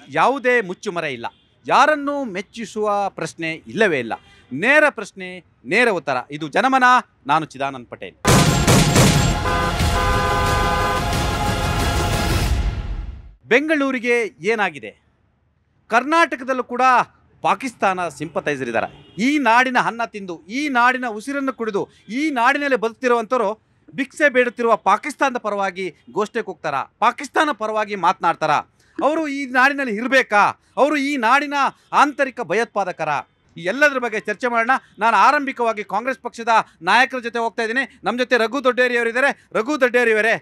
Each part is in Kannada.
ಯಾವುದೇ ಮುಚ್ಚುಮರೆ ಇಲ್ಲ ಯಾರನ್ನೂ ಮೆಚ್ಚಿಸುವ ಪ್ರಶ್ನೆ ಇಲ್ಲವೇ ಇಲ್ಲ ನೇರ ಪ್ರಶ್ನೆ ನೇರ ಉತ್ತರ ಇದು ಜನಮನ ನಾನು ಚಿದಾನಂದ್ ಪಟೇಲ್ ಬೆಂಗಳೂರಿಗೆ ಏನಾಗಿದೆ ಕರ್ನಾಟಕದಲ್ಲೂ ಕೂಡ ಪಾಕಿಸ್ತಾನ ಸಿಂಪತೈಸರ್ ಇದ್ದಾರೆ ಈ ನಾಡಿನ ಅನ್ನ ತಿಂದು ಈ ನಾಡಿನ ಉಸಿರನ್ನು ಕುಡಿದು ಈ ನಾಡಿನಲ್ಲಿ ಬದುಕ್ತಿರುವಂಥವ್ರು ಭಿಕ್ಷೆ ಬೇಡುತ್ತಿರುವ ಪಾಕಿಸ್ತಾನದ ಪರವಾಗಿ ಘೋಷಣೆಗೆ ಹೋಗ್ತಾರ ಪಾಕಿಸ್ತಾನ ಪರವಾಗಿ ಮಾತನಾಡ್ತಾರ ಅವರು ಈ ನಾಡಿನಲ್ಲಿ ಇರಬೇಕಾ ಅವರು ಈ ನಾಡಿನ ಆಂತರಿಕ ಭಯೋತ್ಪಾದಕರ ಈ ಎಲ್ಲದರ ಬಗ್ಗೆ ಚರ್ಚೆ ಮಾಡೋಣ ನಾನು ಆರಂಭಿಕವಾಗಿ ಕಾಂಗ್ರೆಸ್ ಪಕ್ಷದ ನಾಯಕರ ಜೊತೆ ಹೋಗ್ತಾ ಇದ್ದೀನಿ ನಮ್ಮ ಜೊತೆ ರಘು ದೊಡ್ಡೇರಿಯವರಿದ್ದಾರೆ ರಘು ದೊಡ್ಡೇರಿಯವರೇ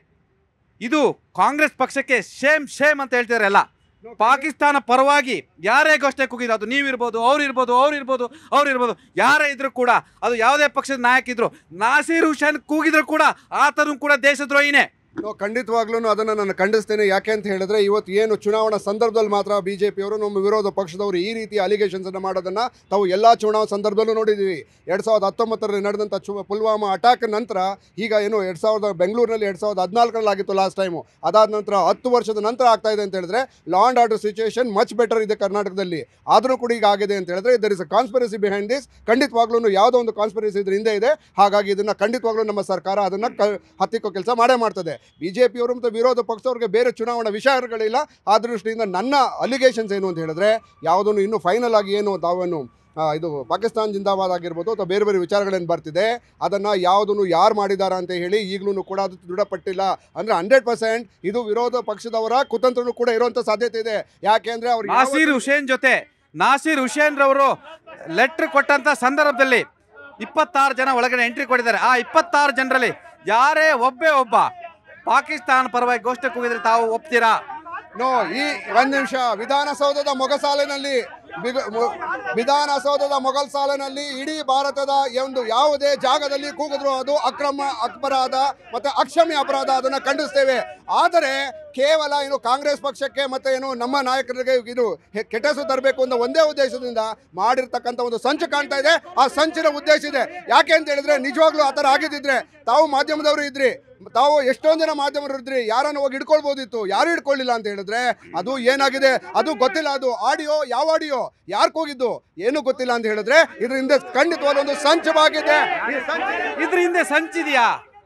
ಇದು ಕಾಂಗ್ರೆಸ್ ಪಕ್ಷಕ್ಕೆ ಶೇಮ್ ಶೇಮ್ ಅಂತ ಹೇಳ್ತಿದ್ದಾರೆ ಎಲ್ಲ ಪಾಕಿಸ್ತಾನ ಪರವಾಗಿ ಯಾರೇ ಘೋಷಣೆ ಕೂಗಿದ್ರು ಅದು ನೀವಿರ್ಬೋದು ಅವ್ರು ಇರ್ಬೋದು ಅವ್ರು ಇರ್ಬೋದು ಅವ್ರು ಇರ್ಬೋದು ಯಾರೇ ಇದ್ರು ಕೂಡ ಅದು ಯಾವುದೇ ಪಕ್ಷದ ನಾಯಕ ಇದ್ರು ನಾಸೀರ್ ಹುಸೇನ್ ಕೂಗಿದ್ರು ಕೂಡ ಆತನು ಕೂಡ ದೇಶದ್ರೋಹಿನೇ ನಾವು ಖಂಡಿತವಾಗ್ಲೂ ಅದನ್ನು ನಾನು ಖಂಡಿಸ್ತೇನೆ ಯಾಕೆ ಅಂತ ಹೇಳಿದ್ರೆ ಇವತ್ತು ಏನು ಚುನಾವಣಾ ಸಂದರ್ಭದಲ್ಲಿ ಮಾತ್ರ ಬಿಜೆಪಿಯವರು ನಮ್ಮ ವಿರೋಧ ಪಕ್ಷದವರು ಈ ರೀತಿ ಅಲಿಗೇಷನ್ಸ್ ಅನ್ನು ಮಾಡೋದನ್ನ ತಾವು ಎಲ್ಲಾ ಚುನಾವಣಾ ಸಂದರ್ಭದಲ್ಲೂ ನೋಡಿದ್ದೀವಿ ಎರಡ್ ಸಾವಿರದ ಹತ್ತೊಂಬತ್ತರಲ್ಲಿ ನಡೆದಂಥ ಚು ಪುಲ್ವಾಮಾ ಅಟ್ಯಾಕ್ ನಂತರ ಈಗ ಏನು ಎರಡ್ ಸಾವಿರದ ಬೆಂಗಳೂರಿನಲ್ಲಿ ಎರಡ್ ಸಾವಿರದ ಹದಿನಾಲ್ಕರಲ್ಲಿ ಆಗಿತ್ತು ಲಾಸ್ಟ್ ಟೈಮು ಅದಾದ ನಂತರ ಹತ್ತು ವರ್ಷದ ನಂತರ ಆಗ್ತಾ ಇದೆ ಅಂತ ಹೇಳಿದ್ರೆ law and order situation much better ಇದೆ ಕರ್ನಾಟಕದಲ್ಲಿ ಆದರೂ ಕೂಡ ಈಗ ಆಗಿದೆ ಅಂತ ಹೇಳಿದ್ರೆ there is a conspiracy behind this ಖಂಡಿತವಾಗ್ಲೂ ಯಾವುದೋ ಒಂದು ಕಾನ್ಸ್ಪಿರಸಿ ಇದ್ರ ಹಿಂದೆ ಇದೆ ಹಾಗಾಗಿ ಇದನ್ನ ಖಂಡಿತವಾಗ್ಲೂ ನಮ್ಮ ಸರ್ಕಾರ ಅದನ್ನ ಕ ಹತ್ತಿಕ್ಕೋ ಕೆಲಸ ಮಾಡೇ ಮಾಡ್ತದೆ ಬಿಜೆಪಿಯವರು ಮತ್ತು ವಿರೋಧ ಪಕ್ಷದವ್ರಿಗೆ ಬೇರೆ ಚುನಾವಣಾ ವಿಚಾರಗಳಿಲ್ಲ ಆ ದೃಷ್ಟಿಯಿಂದ ನನ್ನ ಅಲಿಗೇಷನ್ಸ್ ಏನು ಅಂತ ಹೇಳಿದ್ರೆ ಯಾವುದನ್ನು ಇನ್ನೂ ಫೈನಲ್ ಆಗಿ ಏನು ತಾವೇನು ಆ, ಇದು ಪಾಕಿಸ್ತಾನ ಜಿಂದಾಬಾದ್ ಆಗಿರ್ಬೋದು ಅಥವಾ ಬೇರೆ ಬೇರೆ ವಿಚಾರಗಳೇನು ಬರ್ತಿದೆ ಅದನ್ನು ಯಾವುದನ್ನು ಯಾರು ಮಾಡಿದಾರ ಅಂತ ಹೇಳಿ ಈಗಲೂ ಕೂಡ ಅದು ದೃಢಪಟ್ಟಿಲ್ಲ ಅಂದರೆ ಹಂಡ್ರೆಡ್ ಪರ್ಸೆಂಟ್ ಇದು ವಿರೋಧ ಪಕ್ಷದವರ ಕುತಂತ್ರನೂ ಕೂಡ ಇರುವಂಥ ಸಾಧ್ಯತೆ ಇದೆ ಯಾಕೆ ಅಂದರೆ ಅವ್ರು ಯಾವ- ನಾಸೀರ್ ಹುಸೇನ್ ಜೊತೆ ನಾಸೀರ್ ಹುಸೇನ್ ರವರು ಲೆಟರ್ ಕೊಟ್ಟಂತ ಸಂದರ್ಭದಲ್ಲಿ ಇಪ್ಪತ್ತಾರು ಜನ ಒಳಗಡೆ ಎಂಟ್ರಿ ಕೊಟ್ಟಿದ್ದಾರೆ ಆ ಇಪ್ಪತ್ತಾರು ಜನರಲ್ಲಿ ಯಾರೇ ಒಬ್ಬೇ ಒಬ್ಬ ಪಾಕಿಸ್ತಾನ ಪರವಾಗಿ ಘೋಷಣೆ ಕೂಗಿದ್ರೆ ತಾವು ಒಪ್ತೀರಾ ನೋ ಈ ಒಂದ್ ನಿಮಿಷ ವಿಧಾನಸೌಧದ ಮೊಗಸಾಲಿನಲ್ಲಿ ಬಿಗ- ಮು- ವಿಧಾನಸೌಧದ ಮೊಘಲ್ ಸಾಲಿನಲ್ಲಿ ಇಡೀ ಭಾರತದ ಒಂದು ಯಾವುದೇ ಜಾಗದಲ್ಲಿ ಕೂಗಿದ್ರು ಅದು ಅಕ್ರಮ ಅಪರಾಧ ಮತ್ತೆ ಅಕ್ಷಮ್ಯ ಅಪರಾಧ ಅದನ್ನ ಖಂಡಿಸ್ತೇವೆ ಆದರೆ ಕೇವಲ ಏನು ಕಾಂಗ್ರೆಸ್ ಪಕ್ಷಕ್ಕೆ ಮತ್ತೆ ಏನು ನಮ್ಮ ನಾಯಕರಿಗೆ ಇದು ಹೆ- ಕೆಟ್ಟಸು ತರಬೇಕು ಅನ್ನೋ ಒಂದೇ ಉದ್ದೇಶದಿಂದ ಮಾಡಿರ್ತಕ್ಕಂಥ ಒಂದು ಸಂಚು ಕಾಣ್ತಾ ಇದೆ ಆ ಸಂಚಿನ ಉದ್ದೇಶ ಇದೆ ಯಾಕೆ ಅಂತ ಹೇಳಿದ್ರೆ ನಿಜವಾಗ್ಲೂ ಆ ಥರ ಆಗಿದ್ದಿದ್ರೆ ತಾವು ಮಾಧ್ಯಮದವರು ಇದ್ರಿ ತಾವು ಎಷ್ಟೊಂದು ಜನ ಮಾಧ್ಯಮರು ಇದ್ರಿ ಯಾರನ್ನು ಹೋಗಿ ಹಿಡ್ಕೊಳ್ಬೋದಿತ್ತು ಯಾರು ಹಿಡ್ಕೊಳ್ಳಿಲ್ಲ ಅಂತ ಹೇಳಿದ್ರೆ ಅದು ಏನಾಗಿದೆ ಅದು ಗೊತ್ತಿಲ್ಲ ಅದು ಆಡಿಯೋ ಯಾವ ಆಡಿಯೋ ಯಾರು ಹೋಗಿದ್ದು ಏನು ಗೊತ್ತಿಲ್ಲ ಅಂತ ಹೇಳಿದ್ರೆ ಇದ್ರ ಹಿಂದೆ ಖಂಡಿತವಾದ ಒಂದು ಸಂಚವಾಗಿದೆ ಈ ಸಂಚು ಇದ್ರ ಹಿಂದೆ ಸಂಚಿದೆಯಾ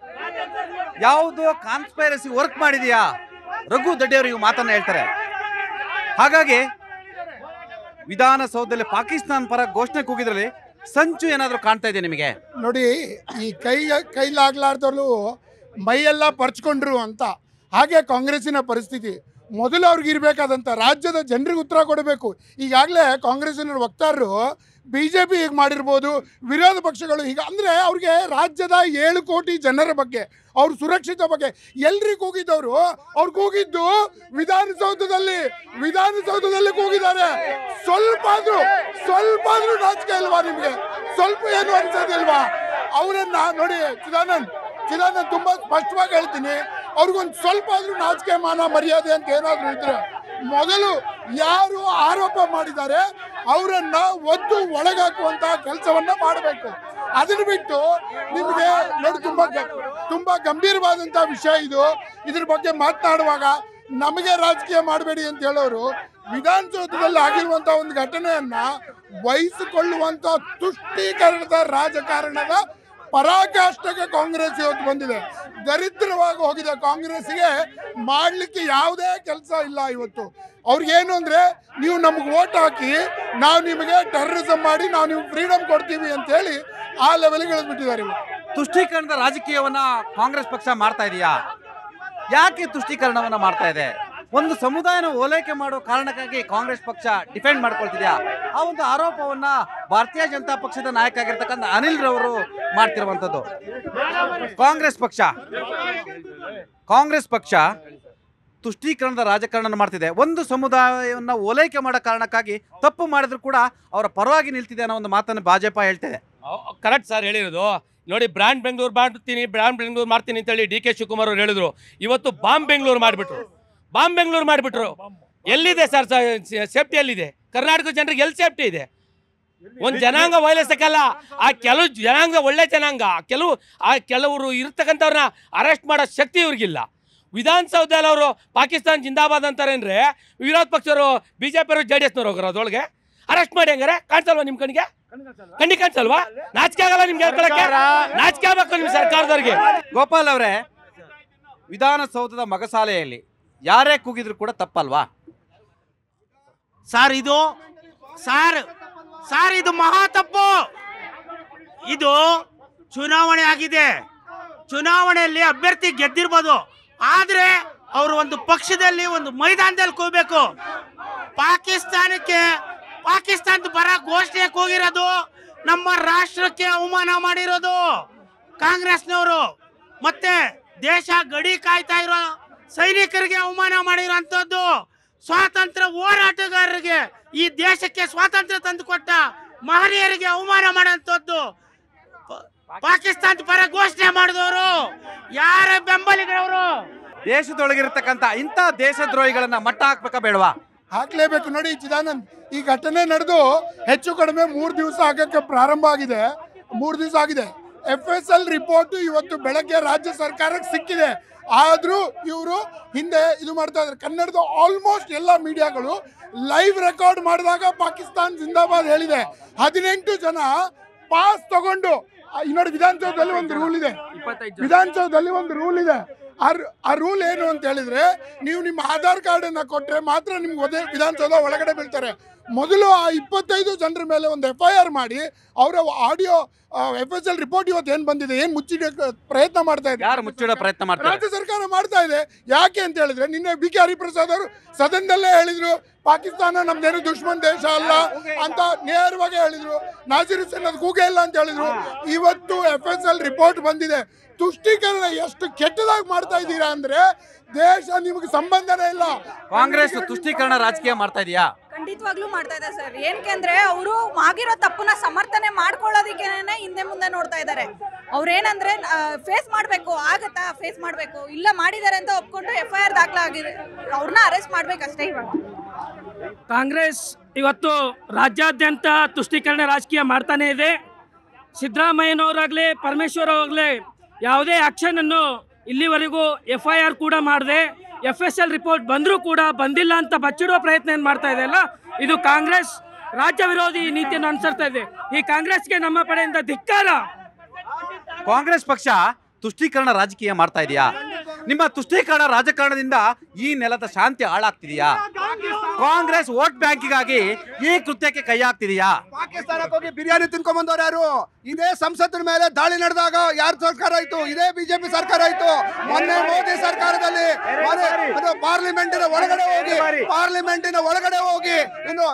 ಯಾವುದೋ ಕಾನ್ಸ್ಪೈರಸಿ ವರ್ಕ್ ಮಾಡಿದೆಯಾ ರಘು ದಡ್ಡಿಯವರು ಇವು ಮಾತನ್ನ ಹೇಳ್ತಾರೆ ಹಾಗಾಗಿ ವಿಧಾನಸೌಧದಲ್ಲಿ ಪಾಕಿಸ್ತಾನ ಪರ ಘೋಷಣೆ ಕೂಗಿದ್ರಲ್ಲಿ ಸಂಚು ಏನಾದರೂ ಕಾಣ್ತಾ ಇದೆ ನಿಮಗೆ ನೋಡಿ ಈ ಕೈ ಕೈಲಾಗ್ಲಾರ್ದಲ್ಲೂ ಮೈಯೆಲ್ಲ ಪರ್ಚ್ಕೊಂಡ್ರು ಅಂತ ಹಾಗೆ ಕಾಂಗ್ರೆಸ್ಸಿನ ಪರಿಸ್ಥಿತಿ ಮೊದಲು ಅವ್ರಿಗೆ ಇರಬೇಕಾದಂಥ ರಾಜ್ಯದ ಜನರಿಗೆ ಉತ್ತರ ಕೊಡಬೇಕು ಈಗಾಗಲೇ ಕಾಂಗ್ರೆಸ್ಸಿನ ವಕ್ತಾರರು ಬಿ ಜೆ ಪಿ ಹೀಗೆ ಮಾಡಿರ್ಬೋದು ವಿರೋಧ ಪಕ್ಷಗಳು ಹೀಗೆ ಅಂದರೆ ಅವ್ರಿಗೆ ರಾಜ್ಯದ ಏಳು ಕೋಟಿ ಜನರ ಬಗ್ಗೆ ಅವ್ರ ಸುರಕ್ಷಿತ ಬಗ್ಗೆ ಎಲ್ರಿಗೆ ಕೂಗಿದ್ದವರು ಅವ್ರು ಕೂಗಿದ್ದು ವಿಧಾನಸೌಧದಲ್ಲಿ ವಿಧಾನಸೌಧದಲ್ಲಿ ಕೂಗಿದ್ದಾರೆ ಸ್ವಲ್ಪ ಆದ್ರೂ ಸ್ವಲ್ಪ ಆದ್ರೂ ನಾಚಿಕೆ ಇಲ್ವಾ ನಿಮಗೆ ಸ್ವಲ್ಪ ಏನು ಅನ್ಸೋದಿಲ್ವಾ ಅವರನ್ನ ನೋಡಿ ಚಿದಾನಂದ್ ಚಿದಾನಂದ್ ತುಂಬಾ ಸ್ಪಷ್ಟವಾಗಿ ಹೇಳ್ತೀನಿ ಅವ್ರಿಗೊಂದು ಸ್ವಲ್ಪ ಆದ್ರೂ ನಾಚಿಕೆ ಮಾನ ಮರ್ಯಾದೆ ಅಂತ ಏನಾದ್ರೂ ಇದ್ರೆ ಮೊದಲು ಯಾರು ಆರೋಪ ಮಾಡಿದ್ದಾರೆ ಅವರನ್ನ ಒದ್ದು ಒಳಗಾಕುವಂತ ಕೆಲಸವನ್ನ ಮಾಡಬೇಕು ಅದನ್ನ ಬಿಟ್ಟು ನಿಮಗೆ ನೋಡಿ ತುಂಬಾ ಗ- ತುಂಬಾ ಗಂಭೀರವಾದಂತ ವಿಷಯ ಇದು ಇದ್ರ ಬಗ್ಗೆ ಮಾತನಾಡುವಾಗ ನಮಗೆ ರಾಜಕೀಯ ಮಾಡಬೇಡಿ ಅಂತ ಹೇಳೋರು ವಿಧಾನಸೌಧದಲ್ಲಿ ಆಗಿರುವಂತ ಒಂದು ಘಟನೆಯನ್ನ ವಹಿಸಿಕೊಳ್ಳುವಂತ ತುಷ್ಟೀಕರಣದ ರಾಜಕಾರಣದ ಪರಾಕಾಷ್ಠಕ್ಕೆ ಕಾಂಗ್ರೆಸ್ ಇವತ್ತು ಬಂದಿದೆ ದರಿದ್ರವಾಗಿ ಹೋಗಿದೆ ಕಾಂಗ್ರೆಸ್ಗೆ ಮಾಡಲಿಕ್ಕೆ ಯಾವುದೇ ಕೆಲಸ ಇಲ್ಲ ಇವತ್ತು ಅವ್ರಿಗೇನು ಅಂದ್ರೆ ನೀವು ನಮ್ಗೆ ಓಟ್ ಹಾಕಿ ನಾವು ನಿಮಗೆ ಟೆರರಿಸಮ್ ಮಾಡಿ ನಾವು ನಿಮ್ಗೆ ಫ್ರೀಡಮ್ ಕೊಡ್ತೀವಿ ಅಂತ ಹೇಳಿ ಆ ಲೆವೆಲ್ಗೆ ಇಳಿದ್ಬಿಟ್ಟಿದ್ದಾರೆ ಇವತ್ತು ತುಷ್ಟೀಕರಣದ ರಾಜಕೀಯವನ್ನ ಕಾಂಗ್ರೆಸ್ ಪಕ್ಷ ಮಾಡ್ತಾ ಇದೆಯಾ ಯಾಕೆ ತುಷ್ಟೀಕರಣವನ್ನ ಮಾಡ್ತಾ ಇದೆ ಒಂದು ಸಮುದಾಯನ ಓಲೈಕೆ ಮಾಡೋ ಕಾರಣಕ್ಕಾಗಿ ಕಾಂಗ್ರೆಸ್ ಪಕ್ಷ ಡಿಫೆಂಡ್ ಮಾಡ್ಕೊಳ್ತಿದ್ಯಾ ಆ ಒಂದು ಆರೋಪವನ್ನ ಭಾರತೀಯ ಜನತಾ ಪಕ್ಷದ ನಾಯಕ ಆಗಿರ್ತಕ್ಕಂಥ ಅನಿಲ್ ರವರು ಮಾಡ್ತಿರುವಂತದ್ದು ಕಾಂಗ್ರೆಸ್ ಪಕ್ಷ ಕಾಂಗ್ರೆಸ್ ಪಕ್ಷ ತುಷ್ಟೀಕರಣದ ರಾಜಕಾರಣ ಮಾಡ್ತಿದೆ ಒಂದು ಸಮುದಾಯವನ್ನ ಓಲೈಕೆ ಮಾಡೋ ಕಾರಣಕ್ಕಾಗಿ ತಪ್ಪು ಮಾಡಿದ್ರು ಕೂಡ ಅವರ ಪರವಾಗಿ ನಿಲ್ತಿದೆ ಅನ್ನೋ ಒಂದು ಮಾತನ್ನು ಭಾಜಪ ಹೇಳ್ತಿದೆ ಕರೆಕ್ಟ್ ಸರ್ ಹೇಳಿರೋದು ನೋಡಿ ಬ್ರ್ಯಾಂಡ್ ಬೆಂಗಳೂರು ಮಾಡ್ತೀನಿ ಬ್ರ್ಯಾಂಡ್ ಬೆಂಗಳೂರು ಮಾಡ್ತೀನಿ ಅಂತೇಳಿ ಡಿ ಕೆ ಶಿವಕುಮಾರ್ ಅವರು ಹೇಳಿದ್ರು ಇವತ್ತು ಬಾಂಬ್ ಬೆಂಗಳೂರು ಮಾಡಿಬಿಟ್ರು ಬಾಂಬ್ ಬೆಂಗಳೂರು ಮಾಡಿಬಿಟ್ರು ಎಲ್ಲಿದೆ ಸರ್ ಸೇಫ್ಟಿ ಎಲ್ಲಿದೆ ಕರ್ನಾಟಕ ಜನರಿಗೆ ಎಲ್ಲಿ ಸೇಫ್ಟಿ ಇದೆ ಒಂದು ಜನಾಂಗ ವೈಲಿಸಕ್ಕಲ್ಲ ಆ ಕೆಲವು ಜನಾಂಗ ಒಳ್ಳೆ ಜನಾಂಗ ಆ ಕೆಲವು ಆ ಕೆಲವರು ಇರ್ತಕ್ಕಂಥವ್ರನ್ನ ಅರೆಸ್ಟ್ ಮಾಡೋ ಶಕ್ತಿ ಇವ್ರಿಗಿಲ್ಲ ವಿಧಾನಸೌಧದಲ್ಲಿ ಅವರು ಪಾಕಿಸ್ತಾನ ಜಿಂದಾಬಾದ್ ಅಂತಾರೇನ್ರಿ ವಿರೋಧ ಪಕ್ಷರು ಬಿ ಜೆ ಪಿಯವರು ಜೆ ಡಿ ಎಸ್ನವ್ರು ಹೋಗ್ರ ಅದ್ರೊಳಗೆ ಅರೆಸ್ಟ್ ಮಾಡಿ ಹಂಗಾರೆ ಕಾಣಿಸಲ್ವಾ ನಿಮ್ಮ ಕಣ್ಣಿಗೆ ಕಣ್ಣಿ ಕಾಣಿಸಲ್ವಾ ನಾಚಿಕೆ ಆಗಲ್ಲ ನಿಮ್ಗೆ ಹೇಳ್ಕೊಳಕ್ಕೆ ನಾಚಿಕೆ ಆಗ್ಬೇಕು ನಿಮ್ಮ ಸರ್ಕಾರದವ್ರಿಗೆ ಗೋಪಾಲ್ ಅವರೇ ವಿಧಾನಸೌಧದ ಮಗಸಾಲೆಯಲ್ಲಿ ಯಾರೇ ಕೂಗಿದ್ರು ಕೂಡ ತಪ್ಪಲ್ವಾ ಸರ್ ಇದು ಸರ್ ಸರ್ ಇದು ಮಹಾ ತಪ್ಪು ಇದು ಚುನಾವಣೆ ಆಗಿದೆ ಚುನಾವಣೆಯಲ್ಲಿ ಅಭ್ಯರ್ಥಿ ಗೆದ್ದಿರ್ಬೋದು ಆದ್ರೆ ಅವರು ಒಂದು ಪಕ್ಷದಲ್ಲಿ ಒಂದು ಮೈದಾನದಲ್ಲಿ ಕೂಬೇಕು ಪಾಕಿಸ್ತಾನಕ್ಕೆ ಪಾಕಿಸ್ತಾನದ ಬರ ಘೋಷಣೆ ಕೂಗಿರೋದು ನಮ್ಮ ರಾಷ್ಟ್ರಕ್ಕೆ ಅವಮಾನ ಮಾಡಿರೋದು ಕಾಂಗ್ರೆಸ್ನವರು ಮತ್ತೆ ದೇಶ ಗಡಿ ಕಾಯ್ತಾ ಇರೋ ಸೈನಿಕರಿಗೆ ಅವಮಾನ ಮಾಡಿರೋಂಥದ್ದು ಸ್ವಾತಂತ್ರ್ಯ ಹೋರಾಟಗಾರರಿಗೆ ಈ ದೇಶಕ್ಕೆ ಸ್ವಾತಂತ್ರ್ಯ ತಂದುಕೊಟ್ಟ ಮಹನೀಯರಿಗೆ ಅವಮಾನ ಮಾಡೋಂಥದ್ದು ಪ- ಪಾಕಿಸ್ತಾನದ ಪರ ಘೋಷಣೆ ಮಾಡಿದವರು ಯಾರ ಬೆಂಬಲಿಗರವರು ದೇಶದೊಳಗಿರ್ತಕ್ಕಂಥ ಇಂಥ ದೇಶದ್ರೋಹಿಗಳನ್ನ ಮಟ್ಟ ಹಾಕ್ಬೇಕಾ ಬೇಡವಾ ಹಾಕ್ಲೇಬೇಕು ನೋಡಿ ಚಿದಾನಂದ್ ಈ ಘಟನೆ ನಡೆದು ಹೆಚ್ಚು ಕಡಿಮೆ ಮೂರು ದಿವಸ ಆಗಕ್ಕೆ ಪ್ರಾರಂಭ ಆಗಿದೆ ಮೂರು ದಿವಸ ಆಗಿದೆ ಎಫ್ ಎಸ್ ಎಲ್ ರಿಪೋರ್ಟ್ ಇವತ್ತು ಬೆಳಗ್ಗೆ ರಾಜ್ಯ ಸರ್ಕಾರಕ್ಕೆ ಸಿಕ್ಕಿದೆ ಆದರೂ ಇವರು ಹಿಂದೆ ಇದು ಮಾಡ್ತಾ ಇದ್ದಾರೆ ಕನ್ನಡದ ಆಲ್ಮೋಸ್ಟ್ ಎಲ್ಲ ಮೀಡಿಯಾಗಳು ಲೈವ್ ರೆಕಾರ್ಡ್ ಮಾಡಿದಾಗ ಪಾಕಿಸ್ತಾನ್ ಜಿಂದಾಬಾದ್ ಹೇಳಿದೆ ಹದಿನೆಂಟು ಜನ ಪಾಸ್ ತಗೊಂಡು ಆ, ಈ ನೋಡಿ ವಿಧಾನಸೌಧದಲ್ಲಿ ಒಂದು ರೂಲ್ ಇದೆ ವಿಧಾನಸೌಧದಲ್ಲಿ ಒಂದು ರೂಲ್ ಇದೆ ಆ ರು- ಆ ರೂಲ್ ಏನು ಅಂತ ಹೇಳಿದ್ರೆ ನೀವು ನಿಮ್ಮ ಆಧಾರ್ ಕಾರ್ಡ್ ಅನ್ನ ಕೊಟ್ರೆ ಮಾತ್ರ ನಿಮ್ಗೆ ಒದೇ ವಿಧಾನಸೌಧ ಒಳಗಡೆ ಬೀಳ್ತಾರೆ ಮೊದಲು ಆ ಇಪ್ಪತ್ತೈದು ಜನರ ಮೇಲೆ ಒಂದು ಎಫ್ ಐ ಆರ್ ಮಾಡಿ ಅವರ audio F S L report ಇವತ್ತು ಏನು ಬಂದಿದೆ ಏನು ಮುಚ್ಚಿಡಕ್ಕೆ ಪ್ರಯತ್ನ ಮಾಡ್ತಾ ಇದ್ದಾರೆ ಯಾರು ಮುಚ್ಚಿಡೋ ಪ್ರಯತ್ನ ಮಾಡ್ತಾರೆ ರಾಜ್ಯ ಸರ್ಕಾರ ಮಾಡ್ತಾ ಇದೆ ಯಾಕೆ ಅಂತ ಹೇಳಿದ್ರೆ ನಿನ್ನೆ ಬಿ ಕೆ ಹರಿಪ್ರಸಾದ್ ಅವರು ಸದನದಲ್ಲೇ ಹೇಳಿದ್ರು ಪಾಕಿಸ್ತಾನ ನಮ್ದೇನು ದುಶ್ಮನ್ ದೇಶ ಅಲ್ಲ ಅಂತ ನೇರವಾಗಿ ಹೇಳಿದ್ರು ನಾಸಿರ್ ಹುಸೇನ್ ಅದು ಕೂಗೆ ಇಲ್ಲ ಅಂತ ಹೇಳಿದ್ರು ಇವತ್ತು ಎಫ್ ಎಸ್ ಎಲ್ ರಿಪೋರ್ಟ್ ಬಂದಿದೆ ತುಷ್ಟೀಕರಣ ಎಷ್ಟು ಕೆಟ್ಟದಾಗಿ ಮಾಡ್ತಾ ಇದ್ದೀರಾ ಅಂದ್ರೆ ದೇಶ ನಿಮಗೆ ಸಂಬಂಧನೇ ಇಲ್ಲ ಕಾಂಗ್ರೆಸ್ ತುಷ್ಟೀಕರಣ ರಾಜಕೀಯ ಮಾಡ್ತಾ ಇದೆಯಾ ಖಂಡಿತವಾಗ್ಲೂ ಮಾಡ್ತಾ ಇದೆ ಸರ್ ಏನಕ್ಕೆ ಅವರು ಆಗಿರೋ ತಪ್ಪನ್ನ ಸಮರ್ಥನೆ ಮಾಡ್ಕೊಳ್ಳೋದಕ್ಕೇನೆ ಹಿಂದೆ ಮುಂದೆ ನೋಡ್ತಾ ಇದ್ದಾರೆ ಅವ್ರೇನಂದ್ರೆ ಫೇಸ್ ಮಾಡಬೇಕು ಆಗತ್ತಾ ಫೇಸ್ ಮಾಡಬೇಕು ಇಲ್ಲ ಮಾಡಿದ್ದಾರೆ ಅಂತ ಒಪ್ಕೊಂಡು ಎಫ್ ಐ ಆರ್ ದಾಖಲಾಗಿದೆ ಅವ್ರನ್ನ ಅರೆಸ್ಟ್ ಮಾಡ್ಬೇಕಷ್ಟೇ ಇವಾಗ ಕಾಂಗ್ರೆಸ್ ಇವತ್ತು ರಾಜ್ಯಾದ್ಯಂತ ತುಷ್ಟೀಕರಣ ರಾಜಕೀಯ ಮಾಡ್ತಾನೇ ಇದೆ ಸಿದ್ದರಾಮಯ್ಯನವರಾಗಲಿ ಪರಮೇಶ್ವರ್ ಅವರಾಗಲಿ ಯಾವುದೇ ಆ್ಯಕ್ಷನನ್ನು ಇಲ್ಲಿವರೆಗೂ ಎಫ್ ಐ ಆರ್ ಕೂಡ ಮಾಡದೆ ಎಫ್ ಎಸ್ ಎಲ್ ರಿಪೋರ್ಟ್ ಬಂದರೂ ಕೂಡ ಬಂದಿಲ್ಲ ಅಂತ ಬಚ್ಚಿಡುವ ಪ್ರಯತ್ನ ಏನು ಮಾಡ್ತಾ ಇದೆ ಅಲ್ಲ ಇದು ಕಾಂಗ್ರೆಸ್ ರಾಜ್ಯ ವಿರೋಧಿ ನೀತಿಯನ್ನು ಅನುಸರಿಸ್ತಾ ಇದೆ ಈ ಕಾಂಗ್ರೆಸ್ಗೆ ನಮ್ಮ ಕಡೆಯಿಂದ ಧಿಕ್ಕಾರ ಕಾಂಗ್ರೆಸ್ ಪಕ್ಷ ತುಷ್ಟೀಕರಣ ರಾಜಕೀಯ ಮಾಡ್ತಾ ಇದೆಯಾ ನಿಮ್ಮ ತುಷ್ಟೀಕರಣ ರಾಜಕಾರಣದಿಂದ ಈ ನೆಲದ ಶಾಂತಿ ಹಾಳಾಗ್ತಿದೆಯಾ ಕಾಂಗ್ರೆಸ್ ವೋಟ್ ಬ್ಯಾಂಕಿಗಾಗಿ ಈ ಕೃತ್ಯಕ್ಕೆ ಕೈ ಹಾಕ್ತಿದೆಯಾ ಪಾಕಿಸ್ತಾನಕ್ಕೆ ಹೋಗಿ ಬಿರಿಯಾನಿ ತಿನ್ಕೊಂಡ್ ಬಂದವ್ರು ಯಾರು ಇದೇ ಸಂಸತ್ತಿನ ಮೇಲೆ ದಾಳಿ ನಡೆದಾಗ ಯಾರ ಸರ್ಕಾರ ಆಯ್ತು ಇದೇ ಬಿಜೆಪಿ ಸರ್ಕಾರ ಆಯ್ತು ಮೊನ್ನೆ ಮೋದಿ ಸರ್ಕಾರದಲ್ಲಿ ಪಾರ್ಲಿಮೆಂಟಿನ ಒಳಗಡೆ ಹೋಗಿ ಪಾರ್ಲಿಮೆಂಟಿನ ಒಳಗಡೆ ಹೋಗಿ ಇನ್ನು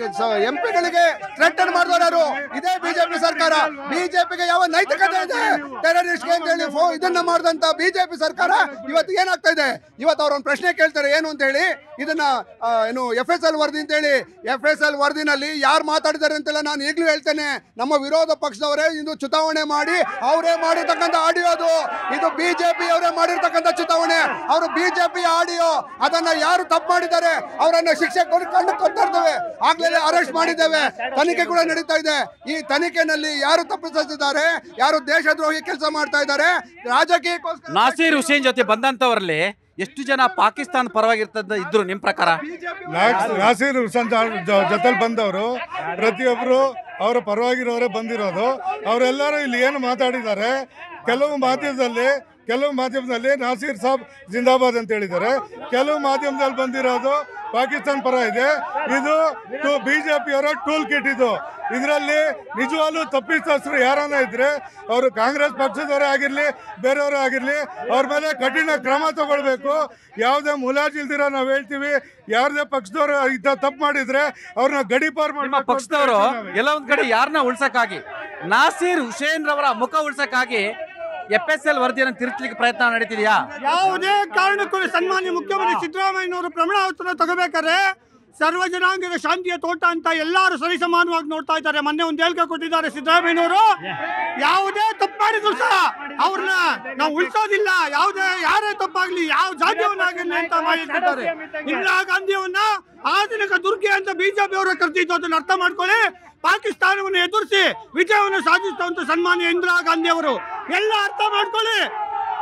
ಎಂ ಪಿಗಳಿಗೆ ಥ್ರೆಟನ್ ಮಾಡಿದವರು ಯಾರು ಇದೇ ಬಿಜೆಪಿ ಸರ್ಕಾರ ಬಿಜೆಪಿಗೆ ಯಾವ ನೈತಿಕತೆ ಇದೆ ಟೆರರಿಸ್ಟ್ಗೆ ಅಂತ ಹೇಳಿ ಫೋ- ಇದನ್ನ ಮಾಡಿದಂತ ಬಿಜೆಪಿ ಸರ್ಕಾರ ಇವತ್ತು ಏನಾಗ್ತಾ ಇದೆ ಇವತ್ತು ಅವ್ರೊಂದು ಪ್ರಶ್ನೆ ಕೇಳ್ತಾರೆ ಏನು ಅಂತ ಹೇಳಿ ಇದನ್ನ ಆ, ಏನು ಎಫ್ ಎಸ್ ಎಲ್ ವರದಿ ಅಂತ ಹೇಳಿ ಎಫ್ ಎಸ್ ಎಲ್ ವರದಿನಲ್ಲಿ ಯಾರು ಮಾತಾಡಿದ್ದಾರೆ ಅಂತೆಲ್ಲ ನಾನು ಈಗಲೂ ಹೇಳ್ತೇನೆ ನಮ್ಮ ವಿರೋಧ ಪಕ್ಷದವರೇ ಇದು ಚುನಾವಣೆ ಮಾಡಿ ಅವರೇ ಮಾಡಿರ್ತಕ್ಕಂಥ ಆಡಿಯೋ ಅದು ಇದು ಬಿಜೆಪಿ ಅವರೇ ಮಾಡಿರ್ತಕ್ಕಂಥ ಚುನಾವಣೆ ಅವರು ಬಿಜೆಪಿ ಆಡಿಯೋ ಅದನ್ನ ಯಾರು ತಪ್ಪು ಮಾಡಿದ್ದಾರೆ ಅವರನ್ನ ಶಿಕ್ಷೆ ಕೊಟ್ಟು ಕಂಡು ಕೊಡ್ತಾ ಇರ್ತೇವೆ ಆಗ್ಲೇ ಅರೆಸ್ಟ್ ಮಾಡಿದ್ದೇವೆ ತನಿಖೆ ಕೂಡ ನಡೀತಾ ಇದೆ ಈ ತನಿಖೆನಲ್ಲಿ ಯಾರು ತಪ್ಪಿಸಿದ್ದಾರೆ ಯಾರು ದೇಶದ್ರೋಹಿ ಕೆಲಸ ಮಾಡ್ತಾ ಇದ್ದಾರೆ ರಾಜಕೀಯಕ್ಕೋಸ್ಕರ ನಾಸೀರ್ ಹುಸೇನ್ ಜೊತೆ ಬಂದಂತವರಲ್ಲಿ ಎಷ್ಟು ಜನ ಪಾಕಿಸ್ತಾನ ಪರವಾಗಿರ್ತದ ಇದ್ರು ನಿಮ್ ಪ್ರಕಾರ ನಾಕ್- ನಾಸೀರ್ ಹುಸೇನ್ ಜೊತೆಲಿ ಬಂದವರು ಪ್ರತಿಯೊಬ್ಬರು ಅವರ ಪರವಾಗಿರೋರೇ ಬಂದಿರೋದು ಅವರೆಲ್ಲರೂ ಇಲ್ಲಿ ಏನು ಮಾತಾಡಿದ್ದಾರೆ ಕೆಲವು ಮಾಧ್ಯಮದಲ್ಲಿ ಕೆಲವು ಮಾಧ್ಯಮದಲ್ಲಿ ನಾಸೀರ್ ಸಾಬ್ ಜಿಂದಾಬಾದ್ ಅಂತ ಹೇಳಿದ್ದಾರೆ ಕೆಲವು ಮಾಧ್ಯಮದಲ್ಲಿ ಬಂದಿರೋದು ಪಾಕಿಸ್ತಾನ ಪರ ಇದೆ ಇದು ಬಿ ಜೆ ಪಿಯವರ ಟೂಲ್ ಕಿಟ್ ಇದು ಇದರಲ್ಲಿ ನಿಜವಾಗ್ಲೂ ತಪ್ಪಿತಸ್ಥರು ಯಾರನ್ನ ಇದ್ರೆ ಅವರು ಕಾಂಗ್ರೆಸ್ ಪಕ್ಷದವರೇ ಆಗಿರಲಿ ಬೇರೆಯವರೇ ಆಗಿರಲಿ ಅವ್ರ ಮೇಲೆ ಕಠಿಣ ಕ್ರಮ ತಗೊಳ್ಬೇಕು ಯಾವುದೇ ಮುಲಾಜಿಲ್ದಿರ ನಾವು ಹೇಳ್ತೀವಿ ಯಾರದೇ ಪಕ್ಷದವರು ಇದ್ದ ತಪ್ಪು ಮಾಡಿದ್ರೆ ಅವ್ರನ್ನ ಗಡಿಪಾರ್ ನಿಮ್ಮ ಮಾಡ್ಬೇಕು ಅಂತ ಪಕ್ಷದವರು ಹೇಳ್ತೀವಿ ನಾವೇ. ಎಲ್ಲ ಒಂದ್ ಕಡೆ ಯಾರನ್ನ ಉಳ್ಸಕ್ಕಾಗಿ ನಾಸೀರ್ ಹುಸೇನ್ ರವರ ಮುಖ ಉಳ್ಸಕ್ಕಾಗಿ ಎಫ್ ಎಸ್ ಎಲ್ ವರದಿಯನ್ನು ತಿರುಚಲಿಕ್ಕೆ ಪ್ರಯತ್ನ ನಡೀತಿದೆಯಾ ಯಾವುದೇ ಕಾರಣಕ್ಕೂ ಸನ್ಮಾನ್ಯ ಮುಖ್ಯಮಂತ್ರಿ ಸಿದ್ದರಾಮಯ್ಯನವರು ಪ್ರಮಾಣವಚನ ತಗೋಬೇಕಾದ್ರೆ ಸರ್ವ ಜನಾಂಗದ ಶಾಂತಿಯ ತೋಟ ಅಂತ ಎಲ್ಲರೂ ಸರಿಸಮಾನವಾಗಿ ನೋಡ್ತಾ ಇದ್ದಾರೆ ಮೊನ್ನೆ ಒಂದು ಹೇಳಿಕೆ ಕೊಟ್ಟಿದ್ದಾರೆ ಸಿದ್ದರಾಮಯ್ಯನವರು ಯಾವುದೇ ತಪ್ಪು ಮಾಡಿದ್ರು ಸಹ ಅವ್ರನ್ನ ನಾವು ಉಳಿಸೋದಿಲ್ಲ ಯಾವುದೇ ಯಾರೇ ತಪ್ಪಾಗ್ಲಿ ಯಾವ ಜಾತಿಯವನ್ನಾಗಲಿ ಅಂತ ಮಾಹಿತಿ ಕೊಡ್ತಾರೆ ಇಂದಿರಾ ಗಾಂಧಿಯವನ್ನ ಆಧುನಿಕ ದುರ್ಗೆ ಅಂತ ಬಿಜೆಪಿ ಅವರ ಕರೆದಿದ್ದು ಅದನ್ನ ಅರ್ಥ ಮಾಡ್ಕೊಳ್ಳಿ ಪಾಕಿಸ್ತಾನವನ್ನು ಎದುರಿಸಿ ವಿಜಯವನ್ನು ಸಾಧಿಸಿದಂತ ಸನ್ಮಾನ್ಯ ಇಂದಿರಾ ಗಾಂಧಿ ಅವರು ಎಲ್ಲ ಅರ್ಥ ಮಾಡ್ಕೊಳ್ಳಿ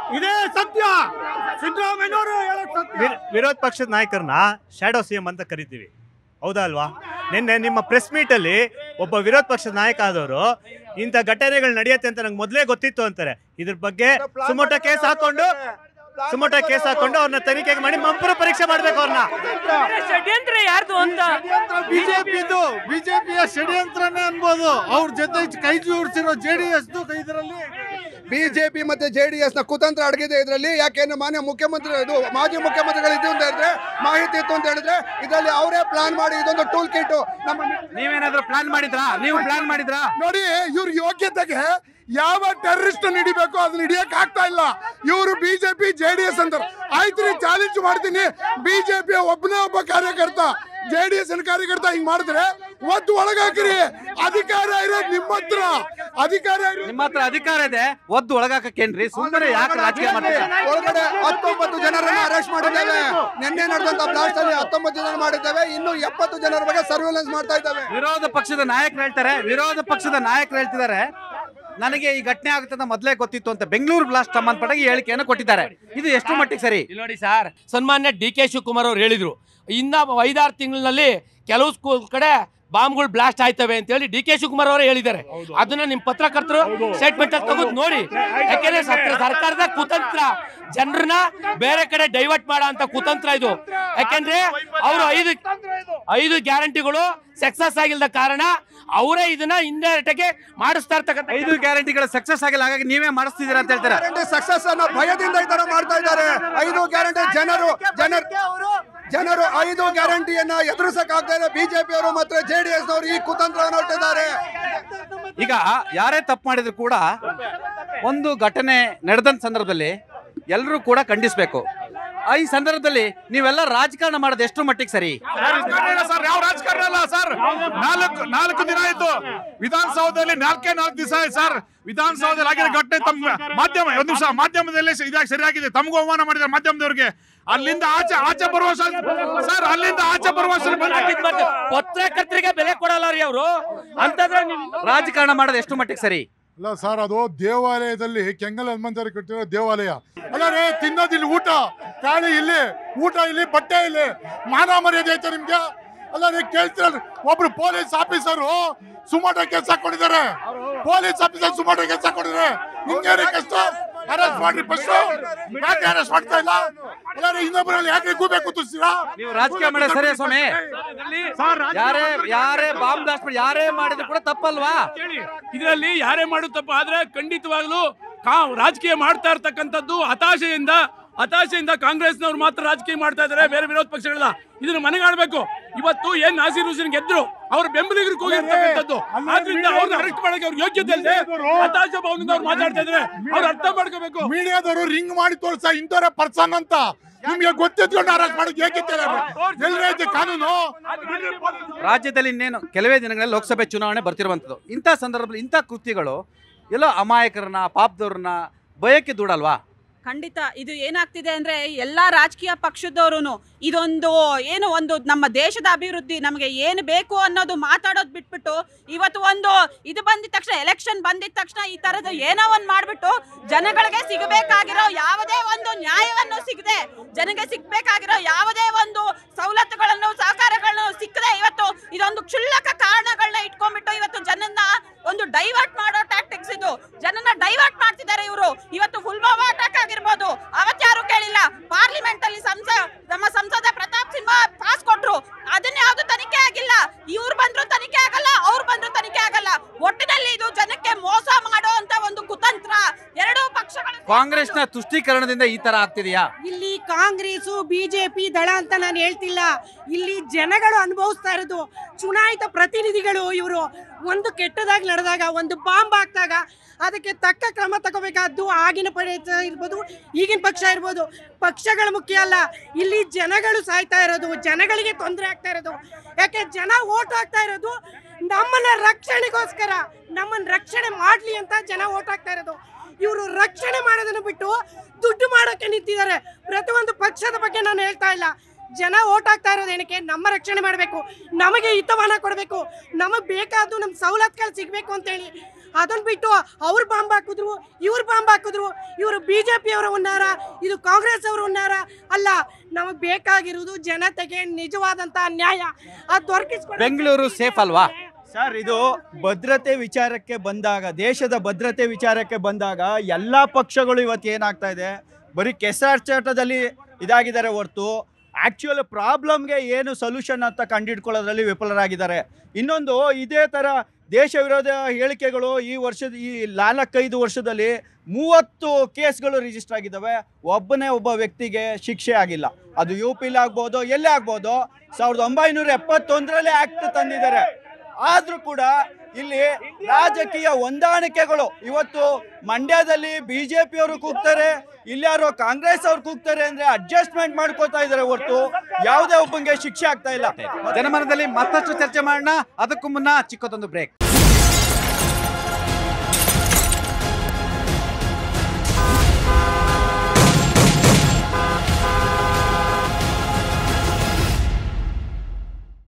ಇದೇ ಸತ್ಯ ಸಿದ್ದರಾಮಯ್ಯನವರು ಹೇಳೋದು ಸತ್ಯ ವಿರ್- ವಿರೋಧ ಪಕ್ಷದ ನಾಯಕರನ್ನ ಶಾಡೋ ಸಿ ಎಂ ಅಂತ ಕರಿತೀವಿ ಹೌದಾ ಅಲ್ವಾ ನಿನ್ನೆ ನಿಮ್ಮ ಪ್ರೆಸ್ ಮೀಟಲ್ಲಿ ಒಬ್ಬ ವಿರೋಧ ಪಕ್ಷದ ನಾಯಕ ಆದವರು ಇಂಥ ಘಟನೆಗಳು ನಡೆಯುತ್ತೆ ಅಂತ ನಂಗೆ ಮೊದಲೇ ಗೊತ್ತಿತ್ತು ಅಂತಾರೆ ಇದ್ರ ಬಗ್ಗೆ ಸುಮೋಟ ಕೇಸ್ ಹಾಕೊಂಡು ಸುಮೋಟ ಕೇಸ್ ಹಾಕೊಂಡು ಅವ್ರನ್ನ ತನಿಖೆಗೆ ಮಾಡಿ ಮಂಪರ ಪರೀಕ್ಷೆ ಮಾಡ್ಬೇಕು ಅವ್ರನ್ನ ಷಡ್ಯಂತ್ರ ಯಾರ್ದು ಅಂತ ಬಿಜೆಪಿದು ಬಿಜೆಪಿಯ ಷಡ್ಯಂತ್ರನೇ ಅನ್ಬೋದು ಅವ್ರ ಜೊತೆ ಕೈ ಜೋಡಿಸಿರೋ ಜೆ ಡಿ ಎಸ್ ಇದರಲ್ಲಿ ಬಿಜೆಪಿ ಮತ್ತೆ ಜೆ ಡಿ ಎಸ್ ನ ಕುತಂತ್ರ ಅಡಗಿದೆ ಇದರಲ್ಲಿ ಯಾಕೆಂದ್ರೆ ಮಾನ್ಯ ಮುಖ್ಯಮಂತ್ರಿ ಇದು ಮಾಜಿ ಮುಖ್ಯಮಂತ್ರಿಗಳು ಇದ್ದು ಅಂತ ಹೇಳಿದ್ರೆ ಮಾಹಿತಿ ಇತ್ತು ಅಂತ ಹೇಳಿದ್ರೆ ಇದರಲ್ಲಿ ಅವರೇ ಪ್ಲಾನ್ ಮಾಡಿ ಇದೊಂದು ಟೂಲ್ ಕಿಟ್ ನಮ್ಮ ನೀವೇನಾದ್ರೂ ಪ್ಲಾನ್ ಮಾಡಿದ್ರಾ ನೀವು ಪ್ಲಾನ್ ಮಾಡಿದ್ರಾ ನೋಡಿ ಇವ್ರ ಯೋಗ್ಯತೆಗೆ ಯಾವ ಟೆರರಿಸ್ಟ್ ಹಿಡಿಬೇಕು ಅದನ್ನ ಹಿಡಿಯಕ್ ಆಗ್ತಾ ಇಲ್ಲ ಇವರು ಬಿಜೆಪಿ ಜೆ ಡಿ ಎಸ್ ಅಂತಾರೆ ಆಯ್ತು ರೀ ಚಾಲೆಂಜ್ ಮಾಡ್ತೀನಿ ಬಿಜೆಪಿ ಒಬ್ಬನೇ ಒಬ್ಬ ಕಾರ್ಯಕರ್ತ ಜೆ ಡಿ ಎಸ್ ಕಾರ್ಯಕರ್ತ ಹಿಂಗ್ ಮಾಡಿದ್ರೆ ಒದ್ದು ಒಳಗಾಕಿರಿ ಅಧಿಕಾರ ಇರೋದು ನಿಮ್ಮ ಹತ್ರ ಅಧಿಕಾರ ಇರೋದು ನಿಮ್ಮ ಹತ್ರ ಅಧಿಕಾರ ಇದೆ ಒದ್ದು ಒಳಗಾಕೇನ್ರಿ ಸುಮ್ಮನೆ ಯಾಕೆ ರಾಜಕೀಯ ಮಾಡ್ತೀರಾ ಒಳಗಡೆ ಹತ್ತೊಂಬತ್ತು ಜನರನ್ನ ಅರೆಸ್ಟ್ ಮಾಡಿದ್ದೇವೆ ನಿನ್ನೆ ನಡೆದಂತ ಬ್ಲಾಸ್ಟ್ ಅಲ್ಲಿ ಹತ್ತೊಂಬತ್ತು ಜನ ಮಾಡಿದ್ದೇವೆ ಇನ್ನು ಎಪ್ಪತ್ತು ಜನರ ಬಗ್ಗೆ ಸರ್ವೆಲೆನ್ಸ್ ಮಾಡ್ತಾ ಇದ್ದೇವೆ ವಿರೋಧ ಪಕ್ಷದ ನಾಯಕರು ಹೇಳ್ತಾರೆ ವಿರೋಧ ಪಕ್ಷದ ನಾಯಕರು ಹೇಳ್ತಿದ್ದಾರೆ ನನಗೆ ಈ ಘಟನೆ ಆಗುತ್ತೆ ಅಂತ ಮೊದಲೇ ಗೊತ್ತಿತ್ತು ಅಂತ ಬೆಂಗಳೂರು ಬ್ಲಾಸ್ಟ್ ಸಂಬಂಧಪಟ್ಟ ಈ ಹೇಳಿಕೆಯನ್ನು ಕೊಟ್ಟಿದ್ದಾರೆ ಇದು ಎಷ್ಟು ಮಟ್ಟಿಗೆ ಸರಿ ಇಲ್ಲಿ ನೋಡಿ ಸರ್ ಸನ್ಮಾನ್ಯ ಡಿ ಕೆ ಶಿವಕುಮಾರ್ ಅವ್ರು ಹೇಳಿದ್ರು ಇನ್ನ ಐದಾರು ತಿಂಗಳಿನಲ್ಲಿ ಕೆಲವು ಸ್ಕೂಲ್ ಕಡೆ ಬಾಂಬ್ಗಳು ಬ್ಲಾಸ್ಟ್ ಆಯ್ತವೆ ಅಂತ ಹೇಳಿ ಡಿ ಕೆ ಶಿವಕುಮಾರ್ ಅವರೇ ಹೇಳಿದ್ದಾರೆ ಅದನ್ನ ನಿಮ್ ಪತ್ರಕರ್ತರು ಸ್ಟೇಟ್ಮೆಂಟ್ ಅಲ್ಲಿ ತೆಗೆದು ನೋಡಿ ಯಾಕೆಂದ್ರೆ ಸರ್- ಸರ್ಕಾರದ ಕುತಂತ್ರ ಜನರನ್ನ ಬೇರೆ ಕಡೆ ಡೈವರ್ಟ್ ಮಾಡೋ ಅಂತ ಕುತಂತ್ರ ಇದು ಯಾಕೆಂದ್ರೆ ಅವರು ಐದು ಐದು ಗ್ಯಾರಂಟಿಗಳು ಸಕ್ಸಸ್ ಆಗಿಲ್ಲದ ಕಾರಣ ಅವರೇ ಇದನ್ನ ಇಂಡೈರೆಕ್ಟ್ ಮಾಡಿಸ್ತಾ ಇರ್ತಕ್ಕಂಥ ಐದು ಗ್ಯಾರಂಟಿಗಳ ಸಕ್ಸಸ್ ಆಗಿಲ್ಲ ಹಾಗಾಗಿ ನೀವೇ ಮಾಡಿಸ್ತಿದ್ದೀರಾ ಅಂತ ಹೇಳ್ತಾರೆ ಗ್ಯಾರಂಟಿ ಸಕ್ಸಸ್ ಅನ್ನೋ ಭಯದಿಂದ ಈ ತರ ಮಾಡ್ತಾ ಇದ್ದಾರೆ ಐದು ಗ್ಯಾರಂಟಿ ಜನರು ಜನರು ಜನರು ಐದು ಗ್ಯಾರಂಟಿಯನ್ನ ಎದುರಿಸಕ್ ಆಗ್ತಾ ಇದೆ ಬಿಜೆಪಿ ಅವರು ಮತ್ತೆ ಜೆ ಡಿ ಎಸ್ ನವರು ಈ ಕುತಂತ್ರವನ್ನು ಹೊರಟಿದ್ದಾರೆ ಈಗ ಯಾರೇ ತಪ್ಪು ಮಾಡಿದ್ರು ಕೂಡ ಒಂದು ಘಟನೆ ನಡೆದಂತ ಸಂದರ್ಭದಲ್ಲಿ ಎಲ್ಲರೂ ಕೂಡ ಖಂಡಿಸ್ಬೇಕು ಆ ಈ ಸಂದರ್ಭದಲ್ಲಿ ನೀವೆಲ್ಲ ರಾಜಕಾರಣ ಮಾಡೋದು ಎಷ್ಟು ಮಟ್ಟಿಗೆ ಸರಿ ಸರ್ ಯಾವ ರಾಜಕಾರಣ ಅಲ್ಲ ಸರ್ ನಾಲ್ಕು ನಾಲ್ಕು ದಿನ ಆಯ್ತು ವಿಧಾನಸೌಧದಲ್ಲಿ ನಾಲ್ಕೇ ನಾಲ್ಕು ದಿವಸ ಆಯ್ತು ಸರ್ ವಿಧಾನಸೌಧದಲ್ಲಿ ಆಗಿರೋ ಘಟನೆ ತಮ್ಮ ಮಾಧ್ಯಮ ಒಂದ್ ನಿಮಿಷ ಮಾಧ್ಯಮದಲ್ಲಿ ಇದಾಗಿ ಸರಿಯಾಗಿದೆ ತಮಗೂ ಅವಮಾನ ಮಾಡಿದ್ದಾರೆ ಮಾಧ್ಯಮದವ್ರಿಗೆ ಅಲ್ಲಿಂದ ಆಚೆ ಆಚೆ ಬರುವ ಸರ್ ಅಲ್ಲಿಂದ ಆಚೆ ಬರುವ ಪತ್ರಕರ್ತರಿಗೆ ಬೆಲೆ ಕೊಡಲ್ಲ ರೀ ಅವರು ಅಂತಂದ್ರೆ ನೀವು ರಾಜಕಾರಣ ಮಾಡೋದು ಎಷ್ಟು ಮಟ್ಟಿಗೆ ಸರಿ ಅಲ್ಲ ಸರ್ ಅದು ದೇವಾಲಯದಲ್ಲಿ ಕೆಂಗಲ್ ಹನುಮಂತರು ಕಟ್ಟಿರೋ ದೇವಾಲಯ ಅಲ್ಲ ರೇ ತಿನ್ನೋದಿಲ್ಲಿ ಊಟ ಕಾಳಿ ಇಲ್ಲಿ ಊಟ ಇಲ್ಲಿ ಬಟ್ಟೆ ಇಲ್ಲಿ ಮಾನ ಮರ್ಯಾದೆ ಐತೆ ನಿಮ್ಗೆ ಅಲ್ಲ ನೀವು ಕೇಳ್ತೀರ ಒಬ್ರು ಪೊಲೀಸ್ ಆಫೀಸರು ಸುಮಾಟೋ ಕೇಸ್ ಹಾಕೊಂಡಿದ್ದಾರೆ ಪೊಲೀಸ್ ಆಫೀಸರ್ ಸುಮಾಟೋ ಕೇಸ್ ಹಾಕೊಂಡಿದ್ದಾರೆ ನಿಮ್ಗೆ ಕಷ್ಟ ಅರೆಸ್ಟ್ ಮಾಡ್ರಿ ಫಸ್ಟ್ ಯಾಕೆ ಅರೆಸ್ಟ್ ಮಾಡ್ತಾ ಇಲ್ಲ ಅಲ್ಲ ರೀ ಇನ್ನೊಬ್ಬರಲ್ಲಿ ಯಾಕೆ ಗೂಬೆ ಕೂತಿಸ್ತೀರಾ ನೀವು ರಾಜಕೀಯ ಮಾಡೋದು ಸರಿ ಸ್ವಾಮಿ ಯಾರೇ ಯಾರೇ ಬಾಂಬ್ ಬ್ಲಾಸ್ಟ್ ಮಾಡಿ ಯಾರೇ ಮಾಡಿದ್ರು ಕೂಡ ತಪ್ಪಲ್ವಾ ಇದರಲ್ಲಿ ಯಾರೇ ಮಾಡುತ್ತಪ್ಪ ಆದ್ರೆ ಖಂಡಿತವಾಗ್ಲೂ ಕಾ ರಾಜಕೀಯ ಮಾಡ್ತಾ ಇರ್ತಕ್ಕಂಥದ್ದು ಹತಾಶೆಯಿಂದ ಹತಾಶೆಯಿಂದ ಕಾಂಗ್ರೆಸ್ನವ್ರು ಮಾತ್ರ ರಾಜಕೀಯ ಮಾಡ್ತಾ ಇದ್ದಾರೆ ಬೇರೆ ವಿರೋಧ ಪಕ್ಷಗಳಲ್ಲ ಇದನ್ನ ಮನೆಗಾಡ್ಬೇಕು ಇವತ್ತು ಏನ್ ನಾಸೀರ್ ಹುಸೇನ್ ಗೆದ್ರು ಅವ್ರ ಬೆಂಬಲಿಗರಿಗೆ ಹೋಗಿರ್ತಕ್ಕಂಥದ್ದು ಆದ್ರಿಂದ ಅವ್ರನ್ನ ಅರೆಸ್ಟ್ ಮಾಡಕ್ಕೆ ಅವ್ರ ಯೋಗ್ಯತೆ ಇದೆ ಹತಾಶ ಭಾವದಿಂದ ಅವ್ರು ಮಾತಾಡ್ತಾ ಇದ್ದಾರೆ ಅವ್ರು ಅರ್ಥ ಮಾಡ್ಕೋಬೇಕು ಮೀಡಿಯಾದವರು ರಿಂಗ್ ಮಾಡಿ ತೋರ್ಸ ಇಂಥವ್ರೆ ಪರ್ಸನ್ ಅಂತ ನಿಮ್ಗೆ ಗೊತ್ತಿದ್ಕೊಂಡು ಅರೆಸ್ಟ್ ಮಾಡೋದು ಏಕಿತ್ತೆ ಎಲ್ರೈತೆ ಕಾನೂನು ರಾಜ್ಯದಲ್ಲಿ ಇನ್ನೇನು ಕೆಲವೇ ದಿನಗಳಲ್ಲಿ ಲೋಕಸಭೆ ಚುನಾವಣೆ ಬರ್ತಿರುವಂಥದ್ದು ಇಂಥ ಸಂದರ್ಭದಲ್ಲಿ ಇಂಥ ಕೃತ್ಯಗಳು ಎಲ್ಲೋ ಅಮಾಯಕರನ್ನ ಪಾಪದವ್ರನ್ನ ಭಯಕ್ಕೆ ದೂಡಲ್ವಾ ಖಂಡಿತ ಇದು ಏನಾಗ್ತಿದೆ ಅಂದ್ರೆ ಎಲ್ಲಾ ರಾಜಕೀಯ ಪಕ್ಷದವರು ಇದೊಂದು ಏನು ಒಂದು ನಮ್ಮ ದೇಶದ ಅಭಿವೃದ್ಧಿ ನಮಗೆ ಏನು ಬೇಕು ಅನ್ನೋದು ಮಾತಾಡೋದು ಬಿಟ್ಬಿಟ್ಟು ಇವತ್ತು ಒಂದು ಇದು ಬಂದಿದ ತಕ್ಷಣ ಎಲೆಕ್ಷನ್ ಬಂದಿದ ತಕ್ಷಣ ಈ ತರದ ಏನೋ ಒಂದು ಮಾಡ್ಬಿಟ್ಟು ಜನಗಳಿಗೆ ಸಿಗಬೇಕಾಗಿರೋ ಯಾವುದೇ ಒಂದು ನ್ಯಾಯವನ್ನು ಸಿಗದೆ ಜನಗೆ ಸಿಗ್ಬೇಕಾಗಿರೋ ಯಾವುದೇ ಒಂದು ಸವಲತ್ತುಗಳನ್ನು ಸಹಕಾರಗಳನ್ನು ಸಿಕ್ಕದೆ ಇವತ್ತು ಇದೊಂದು ಕ್ಷುಲ್ಲಕ ಕಾರಣಗಳನ್ನ ಇಟ್ಕೊಂಡ್ಬಿಟ್ಟು ಇವತ್ತು ಜನನ್ನ ಒಂದು ಡೈವರ್ಟ್ ಮಾಡೋ ಟ್ಯಾಕ್ಟಿಕ್ಸ್ ಇದು ಜನನ ಡೈವರ್ಟ್ ಮಾಡ್ತಿದ್ದಾರೆ ಇವರು ಇವತ್ತು ಪುಲ್ವಾಮಾ ಅಟ್ಯಾಕ್ ಆಗಿರ್ಬೋದು ಅವತ್ಯಾರು ಕೇಳಿಲ್ಲ ಪಾರ್ಲಿಮೆಂಟ್ ಅಲ್ಲಿ ಸಂಸ ನಮ್ಮ ಸಂಸದ ಪ್ರತಾಪ್ ಸಿಂಹ ಪಾಸ್ ಕೊಟ್ರು ಅದನ್ನ ಯಾವ್ದು ತನಿಖೆ ಆಗಿಲ್ಲ ಇವ್ರು ಬಂದ್ರು ತನಿಖೆ ಆಗಲ್ಲ ಅವ್ರು ಬಂದ್ರು ತನಿಖೆ ಆಗಲ್ಲ ಒಟ್ಟಿನಲ್ಲಿ ಇದು ಜನಕ್ಕೆ ಮೋಸ ಮಾಡೋ ಅಂತ ಒಂದು ಕುತಂತ್ರ ಎರಡೂ ಪಕ್ಷಗಳು ಕಾಂಗ್ರೆಸ್ನ ತುಷ್ಟೀಕರಣದಿಂದ ಈ ತರ ಆಗ್ತಿದೆಯಾ ಇಲ್ಲಿ ಕಾಂಗ್ರೆಸ್ ಬಿಜೆಪಿ ದಳ ಅಂತ ನಾನು ಹೇಳ್ತಿಲ್ಲ ಇಲ್ಲಿ ಜನಗಳು ಅನುಭವಿಸ್ತಾ ಇರೋದು ಚುನಾಯಿತ ಪ್ರತಿನಿಧಿಗಳು ಇವರು ಒಂದು ಕೆಟ್ಟದಾಗಿ ನಡೆದಾಗ ಒಂದು ಬಾಂಬ್ ಹಾಕ್ದಾಗ ಅದಕ್ಕೆ ತಕ್ಕ ಕ್ರಮ ತಗೋಬೇಕಾದ್ದು ಆಗಿನ ಪಕ್ಷ ಇರ್ಬೋದು ಈಗಿನ ಪಕ್ಷ ಇರ್ಬೋದು ಪಕ್ಷಗಳು ಮುಖ್ಯ ಅಲ್ಲ ಇಲ್ಲಿ ಜನಗಳು ಸಾಯ್ತಾ ಇರೋದು ಜನಗಳಿಗೆ ತೊಂದರೆ ಆಗ್ತಾ ಇರೋದು ಯಾಕೆ ಜನ ಓಟ್ ಹಾಕ್ತಾ ಇರೋದು ನಮ್ಮನ್ನ ರಕ್ಷಣೆಗೋಸ್ಕರ ನಮ್ಮನ್ನ ರಕ್ಷಣೆ ಮಾಡ್ಲಿ ಅಂತ ಜನ ಓಟ್ ಹಾಕ್ತಾ ಇರೋದು ಇವರು ರಕ್ಷಣೆ ಮಾಡೋದನ್ನ ಬಿಟ್ಟು ದುಡ್ಡು ಮಾಡೋಕೆ ನಿಂತಿದ್ದಾರೆ ಪ್ರತಿಯೊಂದು ಪಕ್ಷದ ಬಗ್ಗೆ ನಾನು ಹೇಳ್ತಾ ಇಲ್ಲ ಜನ ಓಟ್ ಹಾಕ್ತಾ ಇರೋದು ಏನಕ್ಕೆ ನಮ್ಮ ರಕ್ಷಣೆ ಮಾಡಬೇಕು ನಮಗೆ ಹಿತವನ್ನ ಕೊಡಬೇಕು ನಮಗೆ ಬೇಕಾದ್ದು ನಮ್ಮ ಸವಲತ್ತುಗಳು ಸಿಗಬೇಕು ಅಂತೇಳಿ ಅದನ್ನ ಬಿಟ್ಟು ಅವ್ರು ಬಾಂಬ್ ಹಾಕಿದ್ರು ಇವ್ರು ಬಾಂಬ್ ಹಾಕಿದ್ರು ಇವರು ಬಿ ಜೆ ಪಿಯವರು ಉನ್ನಾರ ಇದು ಕಾಂಗ್ರೆಸ್ ಅವರು ಉನ್ನಾರ ಅಲ್ಲ ನಮಗೆ ಬೇಕಾಗಿರುವುದು ಜನತೆಗೆ ನಿಜವಾದಂಥ ನ್ಯಾಯ ಅದು ದೊರಕಿಸ್ಕೊಡ ಬೆಂಗಳೂರು ಸೇಫ್ ಅಲ್ವಾ ಸರ್ ಇದು ಭದ್ರತೆ ವಿಚಾರಕ್ಕೆ ಬಂದಾಗ ದೇಶದ ಭದ್ರತೆ ವಿಚಾರಕ್ಕೆ ಬಂದಾಗ ಎಲ್ಲ ಪಕ್ಷಗಳು ಇವತ್ತು ಏನಾಗ್ತಾ ಇದೆ ಬರೀ ಕೆಸರಾಚಾಟದಲ್ಲಿ ಇದಾಗಿದ್ದಾರೆ ಹೊರತು ಆ್ಯಕ್ಚುಯಲ್ ಪ್ರಾಬ್ಲಮ್ಗೆ ಏನು ಸೊಲ್ಯೂಷನ್ ಅಂತ ಕಂಡುಹಿಡ್ಕೊಳ್ಳೋದ್ರಲ್ಲಿ ವಿಫಲರಾಗಿದ್ದಾರೆ ಇನ್ನೊಂದು ಇದೇ ಥರ ದೇಶ ವಿರೋಧ ಹೇಳಿಕೆಗಳು ಈ ವರ್ಷದ ಈ ನಾಲ್ಕೈದು ವರ್ಷದಲ್ಲಿ ಮೂವತ್ತು ಕೇಸ್ಗಳು ರಿಜಿಸ್ಟರ್ ಆಗಿದ್ದಾವೆ ಒಬ್ಬನೇ ಒಬ್ಬ ವ್ಯಕ್ತಿಗೆ ಶಿಕ್ಷೆ ಆಗಿಲ್ಲ ಅದು ಯು ಪಿಲಿ ಆಗ್ಬೋದು ಎಲ್ಲೇ ಆಗ್ಬೋದು ಸಾವಿರದ ಒಂಬೈನೂರ ಎಪ್ಪತ್ತೊಂದರಲ್ಲೇ ಆ್ಯಕ್ಟ್ ತಂದಿದ್ದಾರೆ ಆದ್ರೂ ಕೂಡ ಇಲ್ಲಿ ರಾಜಕೀಯ ಹೊಂದಾಣಿಕೆಗಳು ಇವತ್ತು ಮಂಡ್ಯದಲ್ಲಿ ಬಿಜೆಪಿಯವರು ಕೂಗ್ತಾರೆ ಇಲ್ಲಾರೋ ಕಾಂಗ್ರೆಸ್ ಅವ್ರು ಕೂಗ್ತಾರೆ ಅಂದ್ರೆ ಅಡ್ಜಸ್ಟ್ಮೆಂಟ್ ಮಾಡ್ಕೋತಾ ಇದಾರೆ ಹೊರತು ಯಾವುದೇ ಒಬ್ಬಂಗೆ ಶಿಕ್ಷೆ ಆಗ್ತಾ ಇಲ್ಲ ಜನಮನದಲ್ಲಿ ಮತ್ತಷ್ಟು ಚರ್ಚೆ ಮಾಡೋಣ ಅದಕ್ಕೂ ಮುನ್ನ ಚಿಕ್ಕದೊಂದು ಬ್ರೇಕ್